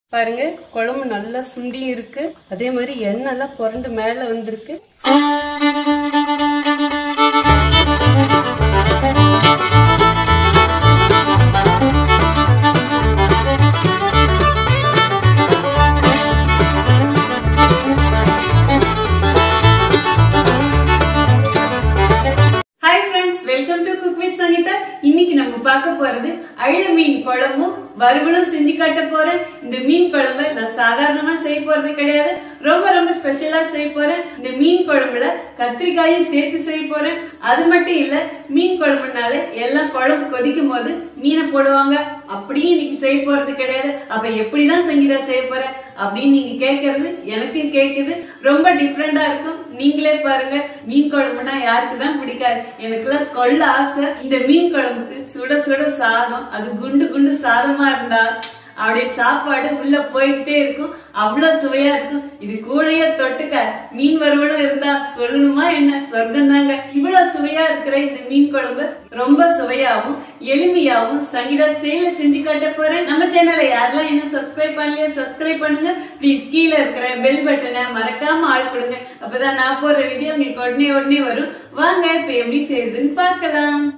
பாருங்க குழம்பு நல்லா சுண்டி இருக்கு அதே மாதிரி எண்ணெய் எல்லாம் புரண்டு மேல வந்திருக்கு hi friends welcome to cook with Sangeetha இன்னைக்கு நம்ம பார்க்க போறது அழு மீன் குழம்பும் வறுவலும் செஞ்சு காட்ட போறேன் இந்த மீன் குழம்பு நான் சாதாரணமா செய்ய போறது கிடையாது ரொம்ப ரொம்ப ஸ்பெஷலா செய்ய போறேன் இந்த மீன் குழம்புல கத்திரிக்காயும் சேர்த்து செய்ய போறேன் அது மட்டும் இல்ல மீன் குழம்புனால எல்லாம் குழம்பு கொதிக்கும் போது மீனை போடுவாங்க அப்படியும் இன்னைக்கு செய்ய போறது கிடையாது அப்ப எப்படிதான் சங்கீதா செய்ய போறேன் அப்படின்னு நீங்க கேக்குறது எனக்கு கேக்குது ரொம்ப டிஃப்ரெண்டா இருக்கும் நீங்களே பாருங்க மீன் குழம்புனா யாருக்கு தான் பிடிக்காது எனக்குலாம் கொள்ள ஆசை இந்த மீன் குழம்புக்கு சுட சுட சாதம் அது குண்டு குண்டு சாதமா இருந்தா அப்படியே சாப்பாடு உள்ள போயிட்டே இருக்கும் அவ்வளவு சுவையா இருக்கும் இது கூடயே தொட்டுக்க மீன் வறுவலும் இருந்தா சொல்லணுமா என்ன சொர்க்கம் தாங்க இவ்வளவு சுவையா இருக்கிற இந்த மீன் குழம்பு ரொம்ப சுவையாவும் எளிமையாவும் சங்கீதா ஸ்டைல செஞ்சு காட்ட போறேன் நம்ம சேனலை யாரெல்லாம் இன்னும் சப்ஸ்கிரைப் பண்ணலையோ சப்ஸ்கிரைப் பண்ணுங்க ப்ளீஸ் கீழே இருக்கிற பெல் பட்டனை மறக்காம ஆள் கொடுங்க அப்பதான் நான் போடுற வீடியோ உங்களுக்கு உடனே உடனே வரும் வாங்க இப்ப எப்படி செய்யுதுன்னு பார்க்கலாம்